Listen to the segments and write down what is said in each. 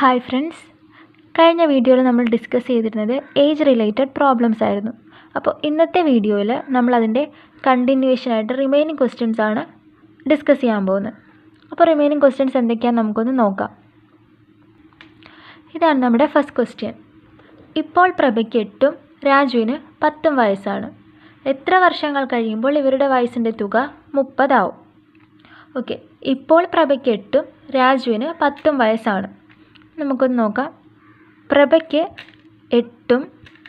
hi friends കഴിഞ്ഞ വീഡിയോയിൽ നമ്മൾ ഡിസ്കസ് ചെയ്തിരുന്നത് ഏജ് റിലേറ്റഡ് പ്രോബ്ലംസ് ആയിരുന്നു അപ്പോൾ ഇന്നത്തെ വീഡിയോയിൽ നമ്മൾ അതിൻ്റെ കണ്ടിന്യൂവേഷൻ ആയിട്ട് റിമൈനിങ് ക്വസ്റ്റ്യൻസ് ആണ് ഡിസ്കസ് ചെയ്യാൻ പോകുന്നത് അപ്പോൾ റിമൈനിങ് ക്വസ്റ്റ്യൻസ് എന്തൊക്കെയാണെന്ന് നമുക്കൊന്ന് നോക്കാം ഇതാണ് നമ്മുടെ ഫസ്റ്റ് ക്വസ്റ്റ്യൻ ഇപ്പോൾ പ്രഭയ്ക്ക് എട്ടും രാജുവിന് പത്തും വയസ്സാണ് എത്ര വർഷങ്ങൾ കഴിയുമ്പോൾ ഇവരുടെ വയസ്സിൻ്റെ തുക മുപ്പതാവും ഓക്കെ ഇപ്പോൾ പ്രഭയ്ക്ക് എട്ടും രാജുവിന് പത്തും വയസ്സാണ് നമുക്കൊന്ന് നോക്കാം പ്രഭയ്ക്ക് എട്ടും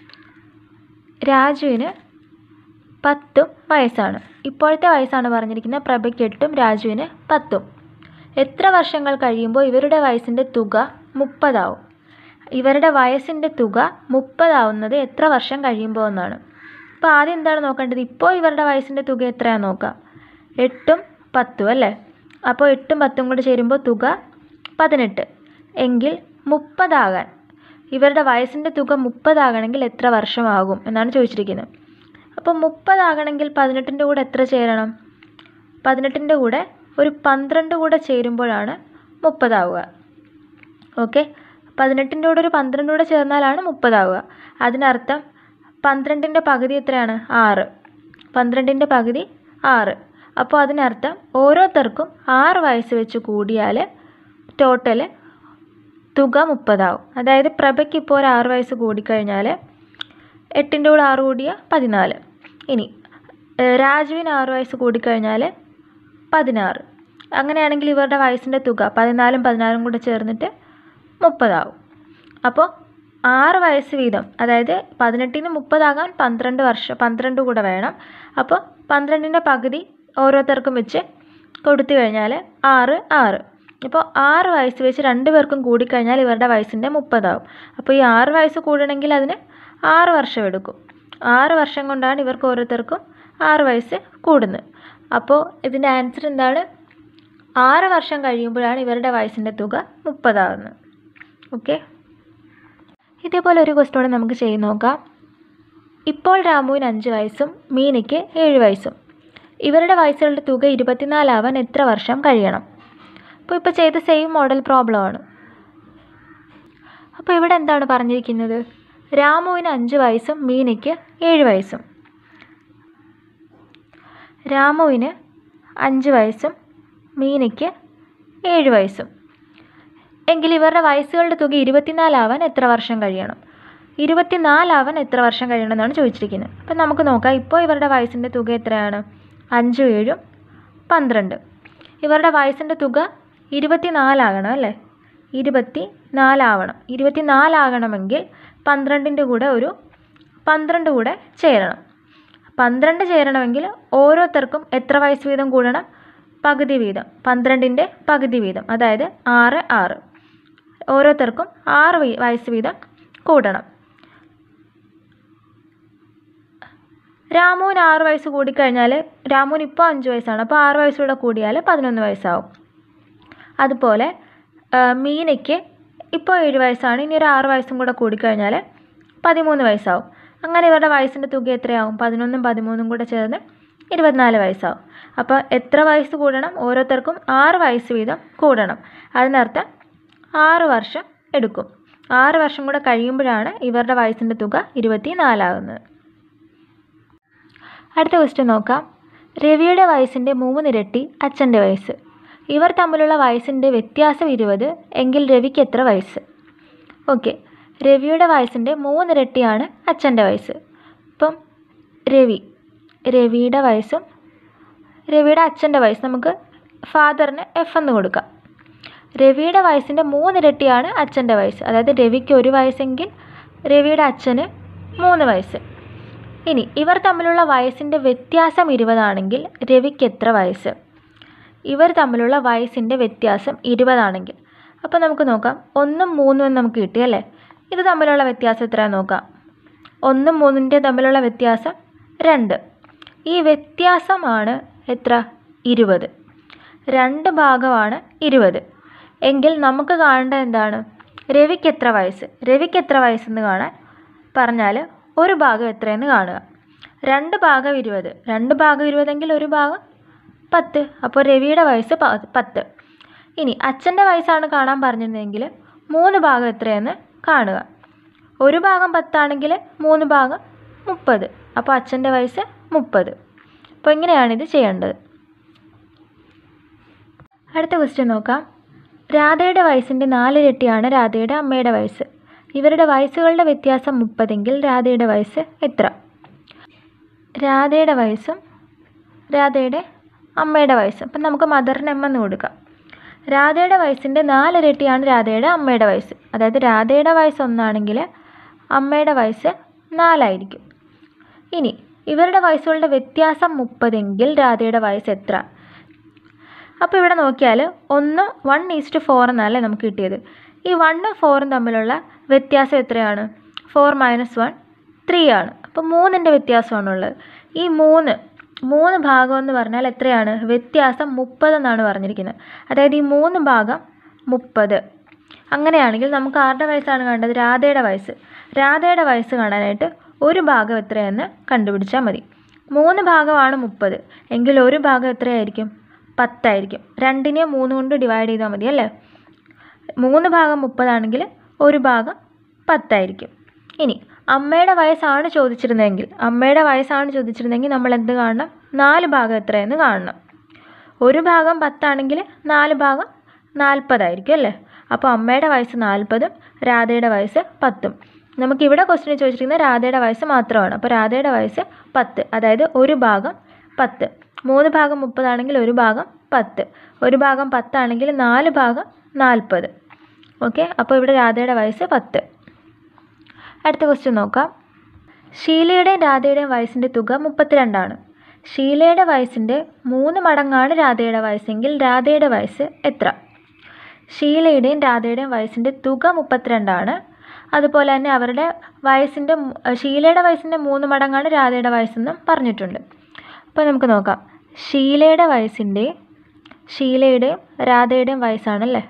രാജുവിന് പത്തും വയസ്സാണ് ഇപ്പോഴത്തെ വയസ്സാണ് പറഞ്ഞിരിക്കുന്നത് പ്രഭയ്ക്ക് എട്ടും രാജുവിന് പത്തും എത്ര വർഷങ്ങൾ കഴിയുമ്പോൾ ഇവരുടെ വയസ്സിൻ്റെ തുക മുപ്പതാവും ഇവരുടെ വയസ്സിൻ്റെ തുക മുപ്പതാവുന്നത് എത്ര വർഷം കഴിയുമ്പോൾ എന്നാണ് അപ്പോൾ ആദ്യം എന്താണ് നോക്കേണ്ടത് ഇപ്പോൾ ഇവരുടെ വയസ്സിൻ്റെ തുക എത്രയാണെന്ന് നോക്കാം എട്ടും പത്തും അല്ലേ അപ്പോൾ എട്ടും പത്തും കൂടി ചേരുമ്പോൾ തുക പതിനെട്ട് എങ്കിൽ മുപ്പതാകാൻ ഇവരുടെ വയസ്സിൻ്റെ തുക മുപ്പതാകണമെങ്കിൽ എത്ര വർഷമാകും എന്നാണ് ചോദിച്ചിരിക്കുന്നത് അപ്പോൾ മുപ്പതാകണമെങ്കിൽ പതിനെട്ടിൻ്റെ കൂടെ എത്ര ചേരണം പതിനെട്ടിൻ്റെ കൂടെ ഒരു പന്ത്രണ്ട് കൂടെ ചേരുമ്പോഴാണ് മുപ്പതാവുക ഓക്കെ പതിനെട്ടിൻ്റെ കൂടെ ഒരു പന്ത്രണ്ട് കൂടെ ചേർന്നാലാണ് മുപ്പതാവുക അതിനർത്ഥം പന്ത്രണ്ടിൻ്റെ പകുതി എത്രയാണ് ആറ് പന്ത്രണ്ടിൻ്റെ പകുതി ആറ് അപ്പോൾ അതിനർത്ഥം ഓരോരുത്തർക്കും ആറ് വയസ്സ് വെച്ച് കൂടിയാൽ ടോട്ടൽ തുക മുപ്പതാവും അതായത് പ്രഭയ്ക്ക് ഇപ്പോൾ ഒരു ആറ് വയസ്സ് കൂടിക്കഴിഞ്ഞാൽ എട്ടിൻ്റെ കൂടെ ആറ് കൂടിയ പതിനാല് ഇനി രാജുവിന് ആറ് വയസ്സ് കൂടിക്കഴിഞ്ഞാൽ പതിനാറ് അങ്ങനെയാണെങ്കിൽ ഇവരുടെ വയസ്സിൻ്റെ തുക പതിനാലും പതിനാറും കൂടെ ചേർന്നിട്ട് മുപ്പതാവും അപ്പോൾ ആറ് വയസ്സ് വീതം അതായത് പതിനെട്ടിന് മുപ്പതാകാൻ പന്ത്രണ്ട് വർഷം പന്ത്രണ്ട് കൂടെ വേണം അപ്പോൾ പന്ത്രണ്ടിൻ്റെ പകുതി ഓരോരുത്തർക്കും വെച്ച് കൊടുത്തു കഴിഞ്ഞാൽ ആറ് ആറ് ഇപ്പോൾ ആറ് വയസ്സ് വെച്ച് രണ്ട് പേർക്കും കൂടിക്കഴിഞ്ഞാൽ ഇവരുടെ വയസ്സിൻ്റെ മുപ്പതാവും അപ്പോൾ ഈ ആറ് വയസ്സ് കൂടണമെങ്കിൽ അതിന് ആറ് വർഷം എടുക്കും ആറ് വർഷം കൊണ്ടാണ് ഇവർക്ക് ഓരോരുത്തർക്കും ആറ് വയസ്സ് കൂടുന്നത് അപ്പോൾ ഇതിൻ്റെ ആൻസർ എന്താണ് ആറ് വർഷം കഴിയുമ്പോഴാണ് ഇവരുടെ വയസ്സിൻ്റെ തുക മുപ്പതാവുന്നത് ഓക്കെ ഇതേപോലെ ഒരു ക്വസ്റ്റ്യൻ നമുക്ക് ചെയ്ത് നോക്കാം ഇപ്പോൾ രാമുവിന് അഞ്ച് വയസ്സും മീനയ്ക്ക് ഏഴ് വയസ്സും ഇവരുടെ വയസ്സുകളുടെ തുക ഇരുപത്തിനാലാവാൻ എത്ര വർഷം കഴിയണം അപ്പോൾ ഇപ്പോൾ ചെയ്ത സെയിം മോഡൽ പ്രോബ്ലമാണ് അപ്പോൾ ഇവിടെ എന്താണ് പറഞ്ഞിരിക്കുന്നത് രാമുവിന് അഞ്ച് വയസ്സും മീനയ്ക്ക് ഏഴ് വയസ്സും രാമുവിന് അഞ്ച് വയസ്സും മീനയ്ക്ക് ഏഴ് വയസ്സും എങ്കിൽ ഇവരുടെ വയസ്സുകളുടെ തുക ഇരുപത്തിനാലാവാൻ എത്ര വർഷം കഴിയണം ഇരുപത്തിനാലാവാൻ എത്ര വർഷം കഴിയണം എന്നാണ് ചോദിച്ചിരിക്കുന്നത് അപ്പം നമുക്ക് നോക്കാം ഇപ്പോൾ ഇവരുടെ വയസ്സിൻ്റെ തുക എത്രയാണ് അഞ്ചും ഏഴും പന്ത്രണ്ട് ഇവരുടെ വയസ്സിൻ്റെ തുക ഇരുപത്തിനാലാകണം അല്ലേ ഇരുപത്തി നാലാവണം ഇരുപത്തി നാലാകണമെങ്കിൽ പന്ത്രണ്ടിൻ്റെ കൂടെ ഒരു പന്ത്രണ്ട് കൂടെ ചേരണം പന്ത്രണ്ട് ചേരണമെങ്കിൽ ഓരോരുത്തർക്കും എത്ര വയസ്സ് വീതം കൂടണം പകുതി വീതം പന്ത്രണ്ടിൻ്റെ പകുതി വീതം അതായത് ആറ് ആറ് ഓരോരുത്തർക്കും ആറ് വയസ്സ് വീതം കൂടണം രാമുവിന് ആറ് വയസ്സ് കൂടിക്കഴിഞ്ഞാൽ രാമുവിന് ഇപ്പോൾ അഞ്ച് വയസ്സാണ് അപ്പോൾ ആറ് വയസ്സൂടെ കൂടിയാൽ പതിനൊന്ന് വയസ്സാവും അതുപോലെ മീനയ്ക്ക് ഇപ്പോൾ ഏഴ് വയസ്സാണ് ഇനി ഒരു ആറ് വയസ്സും കൂടെ കൂടിക്കഴിഞ്ഞാൽ പതിമൂന്ന് വയസ്സാവും അങ്ങനെ ഇവരുടെ വയസ്സിൻ്റെ തുക എത്രയാവും പതിനൊന്നും പതിമൂന്നും കൂടെ ചേർന്ന് ഇരുപത്തിനാല് വയസ്സാവും അപ്പോൾ എത്ര വയസ്സ് കൂടണം ഓരോരുത്തർക്കും ആറ് വയസ്സ് വീതം കൂടണം അതിനർത്ഥം ആറ് വർഷം എടുക്കും ആറ് വർഷം കൂടെ കഴിയുമ്പോഴാണ് ഇവരുടെ വയസ്സിൻ്റെ തുക ഇരുപത്തി നാലാകുന്നത് അടുത്ത ക്വസ്റ്റ്യൻ നോക്കാം രവിയുടെ വയസ്സിൻ്റെ മൂന്നിരട്ടി അച്ഛൻ്റെ വയസ്സ് ഇവർ തമ്മിലുള്ള വയസ്സിൻ്റെ വ്യത്യാസം ഇരുപത് എങ്കിൽ രവിക്ക് എത്ര വയസ്സ് ഓക്കെ രവിയുടെ വയസ്സിൻ്റെ മൂന്നിരട്ടിയാണ് അച്ഛൻ്റെ വയസ്സ് ഇപ്പം രവി രവിയുടെ വയസ്സും രവിയുടെ അച്ഛൻ്റെ വയസ്സ് നമുക്ക് ഫാദറിന് എഫ് എന്ന് കൊടുക്കാം രവിയുടെ വയസ്സിൻ്റെ മൂന്നിരട്ടിയാണ് അച്ഛൻ്റെ വയസ്സ് അതായത് രവിക്ക് ഒരു വയസ്സെങ്കിൽ രവിയുടെ അച്ഛന് മൂന്ന് വയസ്സ് ഇനി ഇവർ തമ്മിലുള്ള വയസ്സിൻ്റെ വ്യത്യാസം ഇരുപതാണെങ്കിൽ രവിക്ക് എത്ര വയസ്സ് ഇവർ തമ്മിലുള്ള വയസ്സിൻ്റെ വ്യത്യാസം ഇരുപതാണെങ്കിൽ അപ്പോൾ നമുക്ക് നോക്കാം ഒന്നും മൂന്നും എന്ന് നമുക്ക് കിട്ടി അല്ലേ ഇത് തമ്മിലുള്ള വ്യത്യാസം എത്രയാണെന്ന് നോക്കാം ഒന്നും മൂന്നിൻ്റെ തമ്മിലുള്ള വ്യത്യാസം രണ്ട് ഈ വ്യത്യാസമാണ് എത്ര ഇരുപത് രണ്ട് ഭാഗമാണ് ഇരുപത് എങ്കിൽ നമുക്ക് കാണേണ്ടത് എന്താണ് രവിക്ക് എത്ര വയസ്സ് രവിക്ക് എത്ര വയസ്സെന്ന് കാണാൻ പറഞ്ഞാൽ ഒരു ഭാഗം എത്രയെന്ന് കാണുക രണ്ട് ഭാഗം ഇരുപത് രണ്ട് ഭാഗം ഇരുപതെങ്കിൽ ഒരു ഭാഗം പത്ത് അപ്പോൾ രവിയുടെ വയസ്സ് പ- പത്ത് ഇനി അച്ഛൻ്റെ വയസ്സാണ് കാണാൻ പറഞ്ഞിരുന്നതെങ്കിൽ മൂന്ന് ഭാഗം എത്രയെന്ന് കാണുക ഒരു ഭാഗം പത്താണെങ്കിൽ മൂന്ന് ഭാഗം മുപ്പത് അപ്പോൾ അച്ഛൻ്റെ വയസ്സ് മുപ്പത് അപ്പോൾ ഇങ്ങനെയാണിത് ചെയ്യേണ്ടത് അടുത്ത ക്വസ്റ്റ്യൻ നോക്കാം രാധയുടെ വയസ്സിൻ്റെ നാലിരട്ടിയാണ് രാധയുടെ അമ്മയുടെ വയസ്സ് ഇവരുടെ വയസ്സുകളുടെ വ്യത്യാസം മുപ്പതെങ്കിൽ രാധയുടെ വയസ്സ് എത്ര രാധയുടെ വയസ്സും രാധയുടെ അമ്മയുടെ വയസ്സും അപ്പം നമുക്ക് മദറിന് എം എന്ന് കൊടുക്കാം രാധയുടെ വയസ്സിൻ്റെ നാലിരട്ടിയാണ് രാധയുടെ അമ്മയുടെ വയസ്സ് അതായത് രാധയുടെ വയസ്സ് ഒന്നാണെങ്കിൽ അമ്മയുടെ വയസ്സ് നാലായിരിക്കും ഇനി ഇവരുടെ വയസ്സുകളുടെ വ്യത്യാസം മുപ്പതെങ്കിൽ രാധയുടെ വയസ്സ് എത്ര അപ്പോൾ ഇവിടെ നോക്കിയാൽ ഒന്ന് വൺ ഈസ്റ്റ് ഫോർ എന്നല്ലേ നമുക്ക് കിട്ടിയത് ഈ വണ്ണും ഫോറും തമ്മിലുള്ള വ്യത്യാസം എത്രയാണ് ഫോർ മൈനസ് വൺ ത്രീ ആണ് അപ്പോൾ മൂന്നിൻ്റെ വ്യത്യാസമാണുള്ളത് ഈ മൂന്ന് മൂന്ന് ഭാഗം എന്ന് പറഞ്ഞാൽ എത്രയാണ് വ്യത്യാസം മുപ്പത് എന്നാണ് പറഞ്ഞിരിക്കുന്നത് അതായത് ഈ മൂന്ന് ഭാഗം മുപ്പത് അങ്ങനെയാണെങ്കിൽ നമുക്ക് ആരുടെ വയസ്സാണ് കാണേണ്ടത് രാധയുടെ വയസ്സ് രാധയുടെ വയസ്സ് കാണാനായിട്ട് ഒരു ഭാഗം എത്രയെന്ന് കണ്ടുപിടിച്ചാൽ മതി മൂന്ന് ഭാഗമാണ് മുപ്പത് എങ്കിൽ ഒരു ഭാഗം എത്രയായിരിക്കും പത്തായിരിക്കും രണ്ടിനെ മൂന്ന് കൊണ്ട് ഡിവൈഡ് ചെയ്താൽ മതി അല്ലേ മൂന്ന് ഭാഗം മുപ്പതാണെങ്കിൽ ഒരു ഭാഗം പത്തായിരിക്കും ഇനി അമ്മയുടെ വയസ്സാണ് ചോദിച്ചിരുന്നതെങ്കിൽ അമ്മയുടെ വയസ്സാണ് ചോദിച്ചിരുന്നെങ്കിൽ നമ്മൾ എന്ത് കാണണം നാല് ഭാഗം എത്രയെന്ന് കാണണം ഒരു ഭാഗം പത്താണെങ്കിൽ നാല് ഭാഗം നാൽപ്പതായിരിക്കും അല്ലേ അപ്പോൾ അമ്മയുടെ വയസ്സ് നാൽപ്പതും രാധയുടെ വയസ്സ് പത്തും നമുക്ക് ഇവിടെ ക്വസ്റ്റിന് ചോദിച്ചിരിക്കുന്നത് രാധയുടെ വയസ്സ് മാത്രമാണ് അപ്പോൾ രാധയുടെ വയസ്സ് പത്ത് അതായത് ഒരു ഭാഗം പത്ത് മൂന്ന് ഭാഗം മുപ്പതാണെങ്കിൽ ഒരു ഭാഗം പത്ത് ഒരു ഭാഗം പത്താണെങ്കിൽ നാല് ഭാഗം നാൽപ്പത് ഓക്കെ അപ്പോൾ ഇവിടെ രാധയുടെ വയസ്സ് പത്ത് അടുത്ത ക്വസ്റ്റ്യൻ നോക്കാം ഷീലയുടെയും രാധയുടെയും വയസ്സിൻ്റെ തുക മുപ്പത്തിരണ്ടാണ് ഷീലയുടെ വയസ്സിൻ്റെ മൂന്ന് മടങ്ങാണ് രാധയുടെ വയസ്സെങ്കിൽ രാധയുടെ വയസ്സ് എത്ര ഷീലയുടെയും രാധയുടെയും വയസ്സിൻ്റെ തുക മുപ്പത്തിരണ്ടാണ് അതുപോലെ തന്നെ അവരുടെ വയസ്സിൻ്റെ മു- ഷീലയുടെ വയസ്സിൻ്റെ മൂന്ന് മടങ്ങാണ് രാധയുടെ വയസ്സെന്നും പറഞ്ഞിട്ടുണ്ട് അപ്പോൾ നമുക്ക് നോക്കാം ഷീലയുടെ വയസ്സിൻ്റെ ഷീലയുടെയും രാധയുടെയും വയസ്സാണല്ലേ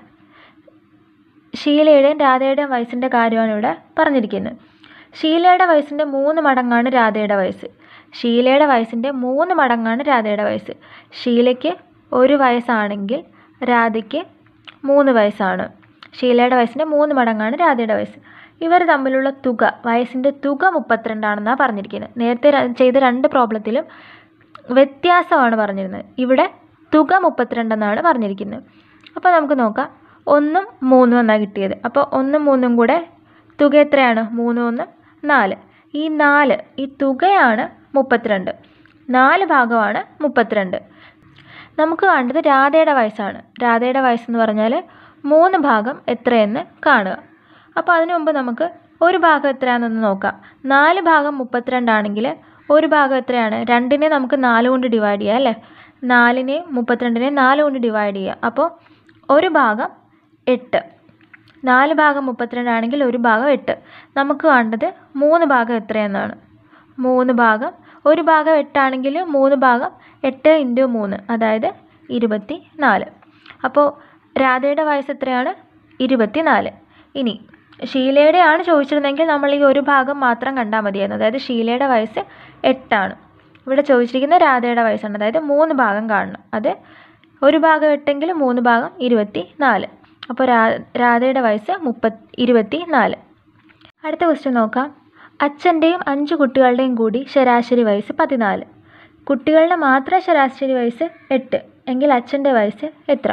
ഷീലയുടെയും രാധയുടെയും വയസ്സിൻ്റെ കാര്യമാണ് ഇവിടെ പറഞ്ഞിരിക്കുന്നത് ഷീലയുടെ വയസ്സിൻ്റെ മൂന്ന് മടങ്ങാണ് രാധയുടെ വയസ്സ് ഷീലയുടെ വയസ്സിൻ്റെ മൂന്ന് മടങ്ങാണ് രാധയുടെ വയസ്സ് ഷീലയ്ക്ക് ഒരു വയസ്സാണെങ്കിൽ രാധയ്ക്ക് മൂന്ന് വയസ്സാണ് ഷീലയുടെ വയസ്സിൻ്റെ മൂന്ന് മടങ്ങാണ് രാധയുടെ വയസ്സ് ഇവർ തമ്മിലുള്ള തുക വയസ്സിൻ്റെ തുക മുപ്പത്തിരണ്ടാണെന്നാണ് പറഞ്ഞിരിക്കുന്നത് നേരത്തെ ര- ചെയ്ത രണ്ട് പ്രോബ്ലത്തിലും വ്യത്യാസമാണ് പറഞ്ഞിരുന്നത് ഇവിടെ തുക മുപ്പത്തിരണ്ടെന്നാണ് പറഞ്ഞിരിക്കുന്നത് അപ്പോൾ നമുക്ക് നോക്കാം ഒന്നും മൂന്നും എന്നാണ് കിട്ടിയത് അപ്പോൾ ഒന്നും മൂന്നും കൂടെ തുക എത്രയാണ് മൂന്നും ഒന്നും നാല് ഈ നാല് ഈ തുകയാണ് മുപ്പത്തിരണ്ട് നാല് ഭാഗമാണ് മുപ്പത്തിരണ്ട് നമുക്ക് വേണ്ടത് രാധയുടെ വയസ്സാണ് രാധയുടെ വയസ്സെന്ന് പറഞ്ഞാൽ മൂന്ന് ഭാഗം എത്രയെന്ന് കാണുക അപ്പോൾ അതിനു മുമ്പ് നമുക്ക് ഒരു ഭാഗം എത്രയാണെന്ന് നോക്കാം നാല് ഭാഗം മുപ്പത്തിരണ്ടാണെങ്കിൽ ഒരു ഭാഗം എത്രയാണ് രണ്ടിനെ നമുക്ക് നാല് കൊണ്ട് ഡിവൈഡ് ചെയ്യാം അല്ലേ നാലിനെ മുപ്പത്തിരണ്ടിനെ നാല് കൊണ്ട് ഡിവൈഡ് ചെയ്യുക അപ്പോൾ ഒരു ഭാഗം എട്ട് നാല് ഭാഗം മുപ്പത്തിരണ്ടാണെങ്കിൽ ഒരു ഭാഗം എട്ട് നമുക്ക് വേണ്ടത് മൂന്ന് ഭാഗം എത്രയെന്നാണ് മൂന്ന് ഭാഗം ഒരു ഭാഗം എട്ടാണെങ്കിൽ മൂന്ന് ഭാഗം എട്ട് ഇൻറ്റു മൂന്ന് അതായത് ഇരുപത്തി നാല് അപ്പോൾ രാധയുടെ വയസ്സ് എത്രയാണ് ഇരുപത്തി നാല് ഇനി ഷീലയുടെ ആണ് ചോദിച്ചിരുന്നെങ്കിൽ നമ്മൾ ഈ ഒരു ഭാഗം മാത്രം കണ്ടാൽ മതിയായിരുന്നു അതായത് ഷീലയുടെ വയസ്സ് എട്ടാണ് ഇവിടെ ചോദിച്ചിരിക്കുന്ന രാധയുടെ വയസ്സാണ് അതായത് മൂന്ന് ഭാഗം കാണണം അത് ഒരു ഭാഗം എട്ടെങ്കിൽ മൂന്ന് ഭാഗം ഇരുപത്തി നാല് അപ്പോൾ രാ രാധയുടെ വയസ്സ് മുപ്പത് ഇരുപത്തി നാല് അടുത്ത ക്വസ്റ്റ്യൻ നോക്കാം അച്ഛൻ്റെയും അഞ്ച് കുട്ടികളുടെയും കൂടി ശരാശരി വയസ്സ് പതിനാല് കുട്ടികളുടെ മാത്രം ശരാശരി വയസ്സ് എട്ട് എങ്കിൽ അച്ഛൻ്റെ വയസ്സ് എത്ര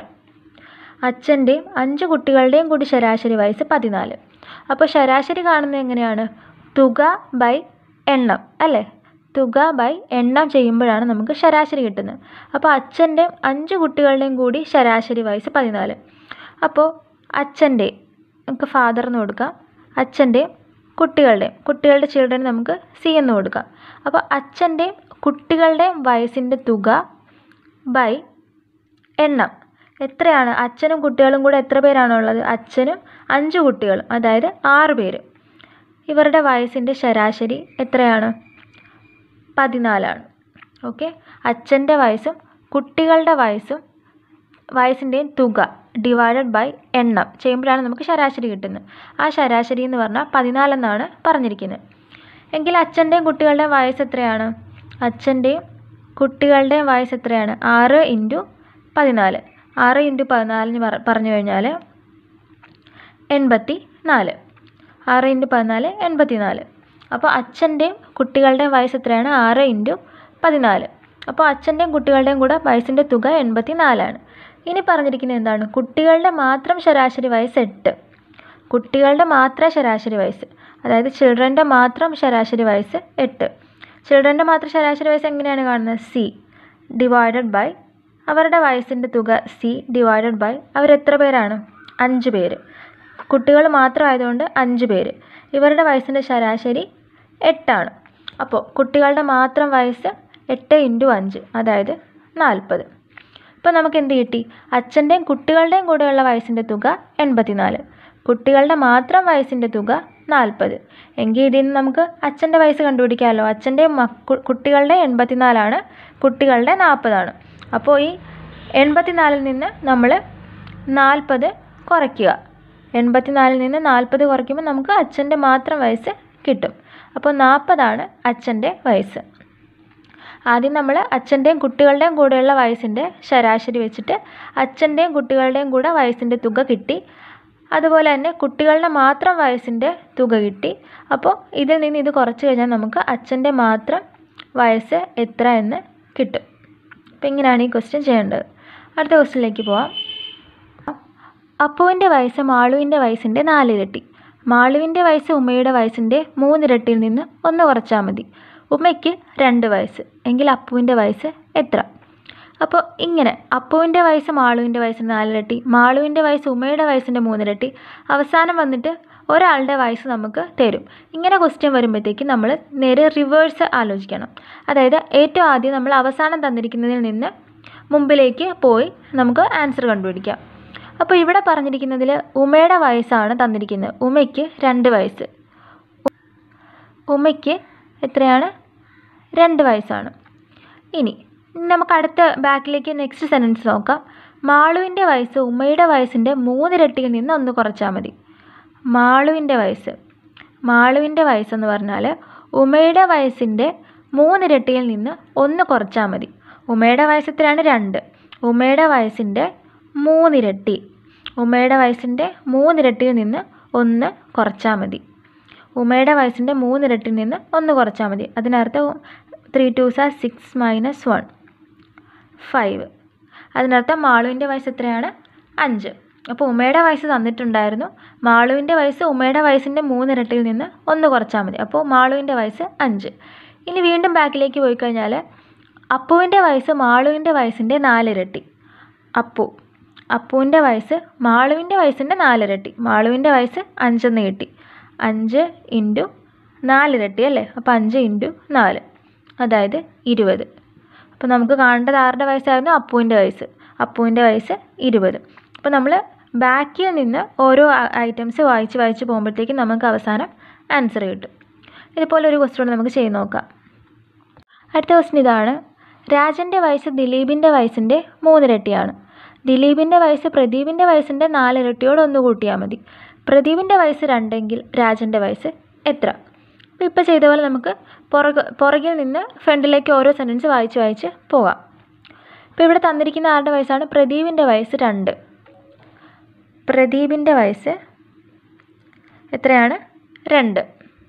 അച്ഛൻ്റെയും അഞ്ച് കുട്ടികളുടെയും കൂടി ശരാശരി വയസ്സ് പതിനാല് അപ്പോൾ ശരാശരി കാണുന്നത് എങ്ങനെയാണ് തുക ബൈ എണ്ണം അല്ലേ തുക ബൈ എണ്ണം ചെയ്യുമ്പോഴാണ് നമുക്ക് ശരാശരി കിട്ടുന്നത് അപ്പോൾ അച്ഛൻ്റെയും അഞ്ച് കുട്ടികളുടെയും കൂടി ശരാശരി വയസ്സ് പതിനാല് അപ്പോൾ അച്ഛൻ്റെ നമുക്ക് ഫാദർ എന്ന് കൊടുക്കാം അച്ഛൻ്റെയും കുട്ടികളുടെയും കുട്ടികളുടെ ചിൽഡ്രൻ നമുക്ക് സി എന്ന് കൊടുക്കാം അപ്പോൾ അച്ഛൻ്റെയും കുട്ടികളുടെയും വയസ്സിൻ്റെ തുക ബൈ എണ്ണം എത്രയാണ് അച്ഛനും കുട്ടികളും കൂടെ എത്ര പേരാണുള്ളത് അച്ഛനും അഞ്ച് കുട്ടികളും അതായത് ആറ് പേര് ഇവരുടെ വയസ്സിൻ്റെ ശരാശരി എത്രയാണ് പതിനാലാണ് ഓക്കെ അച്ഛൻ്റെ വയസ്സും കുട്ടികളുടെ വയസ്സും വയസ്സിൻ്റെയും തുക ഡിവൈഡഡ് ബൈ എണ്ണം ചെയ്യുമ്പോഴാണ് നമുക്ക് ശരാശരി കിട്ടുന്നത് ആ ശരാശരി എന്ന് പറഞ്ഞാൽ പതിനാലെന്നാണ് പറഞ്ഞിരിക്കുന്നത് എങ്കിൽ അച്ഛൻ്റെയും കുട്ടികളുടെയും വയസ്സ് എത്രയാണ് അച്ഛൻ്റെയും കുട്ടികളുടെയും വയസ്സ് എത്രയാണ് ആറ് ഇൻറ്റു പതിനാല് ആറ് ഇൻറ്റു പതിനാലിന് പറ പറഞ്ഞു കഴിഞ്ഞാൽ എൺപത്തി നാല് ആറ് ഇൻറ്റു പതിനാല് എൺപത്തി നാല് അപ്പോൾ അച്ഛൻ്റെയും കുട്ടികളുടെയും വയസ്സ് എത്രയാണ് ആറ് ഇൻറ്റു പതിനാല് അപ്പോൾ അച്ഛൻ്റെയും കുട്ടികളുടെയും കൂടെ വയസ്സിൻ്റെ തുക എൺപത്തി നാലാണ് ഇനി പറഞ്ഞിരിക്കുന്നത് എന്താണ് കുട്ടികളുടെ മാത്രം ശരാശരി വയസ്സ് എട്ട് കുട്ടികളുടെ മാത്രം ശരാശരി വയസ്സ് അതായത് ചിൽഡ്രൻ്റെ മാത്രം ശരാശരി വയസ്സ് എട്ട് ചിൽഡ്രൻ്റെ മാത്രം ശരാശരി വയസ്സ് എങ്ങനെയാണ് കാണുന്നത് സി ഡിവൈഡഡ് ബൈ അവരുടെ വയസ്സിൻ്റെ തുക സി ഡിവൈഡഡ് ബൈ അവരെത്ര പേരാണ് അഞ്ച് പേര് കുട്ടികൾ മാത്രമായതുകൊണ്ട് അഞ്ച് പേര് ഇവരുടെ വയസ്സിൻ്റെ ശരാശരി എട്ടാണ് അപ്പോൾ കുട്ടികളുടെ മാത്രം വയസ്സ് എട്ട് ഇൻറ്റു അഞ്ച് അതായത് നാൽപ്പത് ഇപ്പോൾ നമുക്ക് എന്ത് കിട്ടി അച്ഛൻ്റെയും കുട്ടികളുടെയും കൂടെയുള്ള വയസ്സിൻ്റെ തുക എൺപത്തിനാല് കുട്ടികളുടെ മാത്രം വയസ്സിൻ്റെ തുക നാൽപ്പത് എങ്കിൽ ഇതിൽ നിന്ന് നമുക്ക് അച്ഛൻ്റെ വയസ്സ് കണ്ടുപിടിക്കാമല്ലോ അച്ഛൻ്റെ മക്കു കുട്ടികളുടെ എൺപത്തിനാലാണ് കുട്ടികളുടെ നാൽപ്പതാണ് അപ്പോൾ ഈ എൺപത്തിനാലിൽ നിന്ന് നമ്മൾ നാൽപ്പത് കുറയ്ക്കുക എൺപത്തിനാലിൽ നിന്ന് നാൽപ്പത് കുറയ്ക്കുമ്പോൾ നമുക്ക് അച്ഛൻ്റെ മാത്രം വയസ്സ് കിട്ടും അപ്പോൾ നാൽപ്പതാണ് അച്ഛൻ്റെ വയസ്സ് ആദ്യം നമ്മൾ അച്ഛൻ്റെയും കുട്ടികളുടെയും കൂടെയുള്ള വയസ്സിൻ്റെ ശരാശരി വെച്ചിട്ട് അച്ഛൻ്റെയും കുട്ടികളുടെയും കൂടെ വയസ്സിൻ്റെ തുക കിട്ടി അതുപോലെ തന്നെ കുട്ടികളുടെ മാത്രം വയസ്സിൻ്റെ തുക കിട്ടി അപ്പോൾ ഇതിൽ നിന്ന് ഇത് കുറച്ച് കഴിഞ്ഞാൽ നമുക്ക് അച്ഛൻ്റെ മാത്രം വയസ്സ് എത്ര എന്ന് കിട്ടും അപ്പോൾ ഇങ്ങനെയാണ് ഈ ക്വസ്റ്റ്യൻ ചെയ്യേണ്ടത് അടുത്ത ക്വസ്റ്റ്യനിലേക്ക് പോവാം അപ്പുവിൻ്റെ വയസ്സ് മാളുവിൻ്റെ വയസ്സിൻ്റെ നാലിരട്ടി മാളുവിൻ്റെ വയസ്സ് ഉമ്മയുടെ വയസ്സിൻ്റെ മൂന്നിരട്ടിയിൽ നിന്ന് ഒന്ന് കുറച്ചാൽ മതി ഉമ്മയ്ക്ക് രണ്ട് വയസ്സ് എങ്കിൽ അപ്പുവിൻ്റെ വയസ്സ് എത്ര അപ്പോൾ ഇങ്ങനെ അപ്പുവിൻ്റെ വയസ്സ് മാളുവിൻ്റെ വയസ്സിൻ്റെ നാലിരട്ടി മാളുവിൻ്റെ വയസ്സ് ഉമ്മയുടെ വയസ്സിൻ്റെ മൂന്നിരട്ടി അവസാനം വന്നിട്ട് ഒരാളുടെ വയസ്സ് നമുക്ക് തരും ഇങ്ങനെ ക്വസ്റ്റ്യൻ വരുമ്പോഴത്തേക്ക് നമ്മൾ നേരെ റിവേഴ്സ് ആലോചിക്കണം അതായത് ഏറ്റവും ആദ്യം നമ്മൾ അവസാനം തന്നിരിക്കുന്നതിൽ നിന്ന് മുമ്പിലേക്ക് പോയി നമുക്ക് ആൻസർ കണ്ടുപിടിക്കാം അപ്പോൾ ഇവിടെ പറഞ്ഞിരിക്കുന്നതിൽ ഉമയുടെ വയസ്സാണ് തന്നിരിക്കുന്നത് ഉമയ്ക്ക് രണ്ട് വയസ്സ് ഉമയ്ക്ക് എത്രയാണ് രണ്ട് വയസ്സാണ് ഇനി നമുക്ക് അടുത്ത ബാക്കിലേക്ക് നെക്സ്റ്റ് സെൻറ്റൻസ് നോക്കാം മാളുവിൻ്റെ വയസ്സ് ഉമ്മയുടെ വയസ്സിൻ്റെ മൂന്നിരട്ടിയിൽ നിന്ന് ഒന്ന് കുറച്ചാൽ മതി മാളുവിൻ്റെ വയസ്സ് മാളുവിൻ്റെ വയസ്സെന്ന് പറഞ്ഞാൽ ഉമയുടെ വയസ്സിൻ്റെ മൂന്നിരട്ടിയിൽ നിന്ന് ഒന്ന് കുറച്ചാൽ മതി ഉമയുടെ വയസ്സ് എത്രയാണ് രണ്ട് ഉമയുടെ വയസ്സിൻ്റെ മൂന്നിരട്ടി ഉമയുടെ വയസ്സിൻ്റെ മൂന്നിരട്ടിയിൽ നിന്ന് ഒന്ന് കുറച്ചാൽ മതി ഉമയുടെ വയസ്സിൻ്റെ മൂന്നിരട്ടിയിൽ നിന്ന് ഒന്ന് കുറച്ചാൽ മതി അതിനർത്ഥം three two sir six minus one five അതിനർത്ഥം മാളുവിൻ്റെ വയസ്സ് എത്രയാണ് അഞ്ച് അപ്പോൾ ഉമയുടെ വയസ്സ് തന്നിട്ടുണ്ടായിരുന്നു മാളുവിൻ്റെ വയസ്സ് ഉമയുടെ വയസ്സിൻ്റെ മൂന്നിരട്ടിയിൽ നിന്ന് ഒന്ന് കുറച്ചാൽ മതി അപ്പോൾ മാളുവിൻ്റെ വയസ്സ് അഞ്ച് ഇനി വീണ്ടും ബാക്കിലേക്ക് പോയി കഴിഞ്ഞാൽ അപ്പുവിൻ്റെ വയസ്സ് മാളുവിൻ്റെ വയസ്സിൻ്റെ നാലിരട്ടി അപ്പു അപ്പുവിൻ്റെ വയസ്സ് മാളുവിൻ്റെ വയസ്സിൻ്റെ നാലിരട്ടി മാളുവിൻ്റെ വയസ്സ് അഞ്ചെന്ന് കിട്ടി അഞ്ച് ഇൻറ്റു നാലിരട്ടി അല്ലേ അപ്പോൾ അഞ്ച് ഇൻറ്റു നാല് അതായത് ഇരുപത് അപ്പോൾ നമുക്ക് കാണേണ്ടത് ആരുടെ വയസ്സായിരുന്നു അപ്പുവിൻ്റെ വയസ്സ് അപ്പുവിൻ്റെ വയസ്സ് ഇരുപത് അപ്പോൾ നമ്മൾ ബാക്കിൽ നിന്ന് ഓരോ ഐറ്റംസ് വായിച്ച് വായിച്ച് പോകുമ്പോഴത്തേക്കും നമുക്ക് അവസാനം ആൻസർ കിട്ടും ഇതുപോലെ ഒരു ക്വസ്റ്റ്യൻ നമുക്ക് ചെയ്ത് നോക്കാം അടുത്ത ക്വസ്റ്റ്യൻ ഇതാണ് രാജൻ്റെ വയസ്സ് ദിലീപിൻ്റെ വയസ്സിൻ്റെ മൂന്നിരട്ടിയാണ് ദിലീപിൻ്റെ വയസ്സ് പ്രദീപിൻ്റെ വയസ്സിൻ്റെ നാലിരട്ടിയോട് ഒന്ന് കൂട്ടിയാൽ മതി പ്രദീപിൻ്റെ വയസ്സ് രണ്ടെങ്കിൽ രാജൻ്റെ വയസ്സ് എത്ര അപ്പോൾ ഇപ്പോൾ ചെയ്ത പോലെ നമുക്ക് പുറകെ പുറകിൽ നിന്ന് ഫ്രണ്ടിലേക്ക് ഓരോ സെൻറ്റൻസ് വായിച്ച് വായിച്ച് പോകാം ഇപ്പോൾ ഇവിടെ തന്നിരിക്കുന്ന ആരുടെ വയസ്സാണ് പ്രദീപിൻ്റെ വയസ്സ് രണ്ട് പ്രദീപിൻ്റെ വയസ്സ് എത്രയാണ് രണ്ട്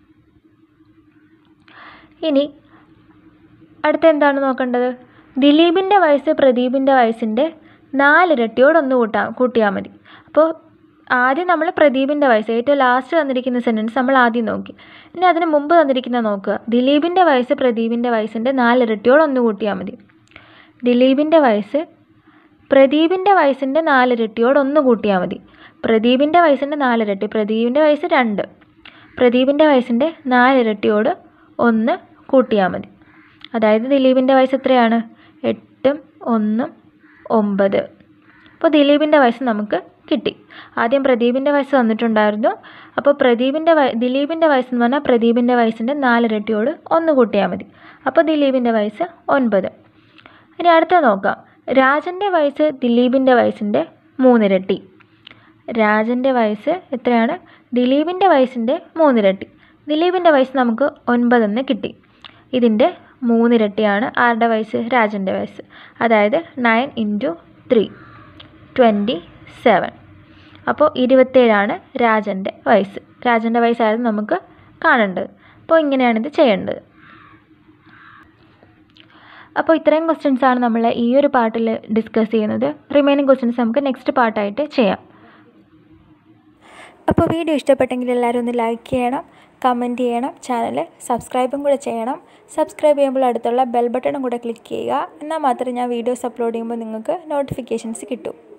ഇനി അടുത്ത എന്താണ് നോക്കേണ്ടത് ദിലീപിൻ്റെ വയസ്സ് പ്രദീപിൻ്റെ വയസ്സിൻ്റെ നാലിരട്ടിയോട് ഒന്ന് കൂട്ടാ കൂട്ടിയാൽ മതി അപ്പോൾ ആദ്യം നമ്മൾ പ്രദീപിൻ്റെ വയസ്സ് ഏറ്റവും ലാസ്റ്റ് തന്നിരിക്കുന്ന സെൻറ്റൻസ് നമ്മൾ ആദ്യം നോക്കി ഇനി അതിന് മുമ്പ് തന്നിരിക്കുന്ന നോക്കുക ദിലീപിൻ്റെ വയസ്സ് പ്രദീപിൻ്റെ വയസ്സിൻ്റെ നാലിരട്ടിയോട് ഒന്ന് കൂട്ടിയാൽ മതി ദിലീപിൻ്റെ വയസ്സ് പ്രദീപിൻ്റെ വയസ്സിൻ്റെ നാലിരട്ടിയോട് ഒന്ന് കൂട്ടിയാൽ മതി പ്രദീപിൻ്റെ വയസ്സിൻ്റെ നാലിരട്ടി പ്രദീപിൻ്റെ വയസ്സ് രണ്ട് പ്രദീപിൻ്റെ വയസ്സിൻ്റെ നാലിരട്ടിയോട് ഒന്ന് കൂട്ടിയാൽ മതി അതായത് ദിലീപിൻ്റെ വയസ്സ് എത്രയാണ് എട്ടും ഒന്നും ഒമ്പത് അപ്പോൾ ദിലീപിൻ്റെ വയസ്സ് നമുക്ക് കിട്ടി ആദ്യം പ്രദീപിൻ്റെ വയസ്സ് തന്നിട്ടുണ്ടായിരുന്നു അപ്പോൾ പ്രദീപിൻ്റെ വയ ദിലീപിൻ്റെ വയസ്സ് എന്ന് പറഞ്ഞാൽ പ്രദീപിൻ്റെ വയസ്സിൻ്റെ നാലിരട്ടിയോട് ഒന്ന് കൂട്ടിയാൽ മതി അപ്പോൾ ദിലീപിൻ്റെ വയസ്സ് ഒൻപത് ഇനി അടുത്ത നോക്കാം രാജൻ്റെ വയസ്സ് ദിലീപിൻ്റെ വയസ്സിൻ്റെ മൂന്നിരട്ടി രാജൻ്റെ വയസ്സ് എത്രയാണ് ദിലീപിൻ്റെ വയസ്സിൻ്റെ മൂന്നിരട്ടി ദിലീപിൻ്റെ വയസ്സ് നമുക്ക് ഒൻപതെന്ന് കിട്ടി ഇതിൻ്റെ മൂന്നിരട്ടിയാണ് ആരുടെ വയസ്സ് രാജൻ്റെ വയസ്സ് അതായത് nine into three twenty seven അപ്പോൾ ഇരുപത്തേഴാണ് രാജൻ്റെ വയസ്സ് രാജൻ്റെ വയസ്സായിരുന്നു നമുക്ക് കാണേണ്ടത് അപ്പോൾ ഇങ്ങനെയാണ് ഇത് ചെയ്യേണ്ടത് അപ്പോൾ ഇത്രയും ക്വസ്റ്റ്യൻസ് ആണ് നമ്മൾ ഈ ഒരു പാർട്ടിൽ ഡിസ്കസ് ചെയ്യുന്നത് റിമൈനിങ് ക്വസ്റ്റ്യൻസ് നമുക്ക് നെക്സ്റ്റ് പാർട്ടായിട്ട് ചെയ്യാം അപ്പോൾ വീഡിയോ ഇഷ്ടപ്പെട്ടെങ്കിൽ എല്ലാവരും ഒന്ന് ലൈക്ക് ചെയ്യണം കമൻറ്റ് ചെയ്യണം ചാനൽ സബ്സ്ക്രൈബും കൂടെ ചെയ്യണം സബ്സ്ക്രൈബ് ചെയ്യുമ്പോൾ അടുത്തുള്ള ബെൽ ബട്ടണും കൂടെ ക്ലിക്ക് ചെയ്യുക എന്നാൽ മാത്രമേ ഞാൻ വീഡിയോസ് അപ്ലോഡ് ചെയ്യുമ്പോൾ നിങ്ങൾക്ക് നോട്ടിഫിക്കേഷൻസ് കിട്ടൂ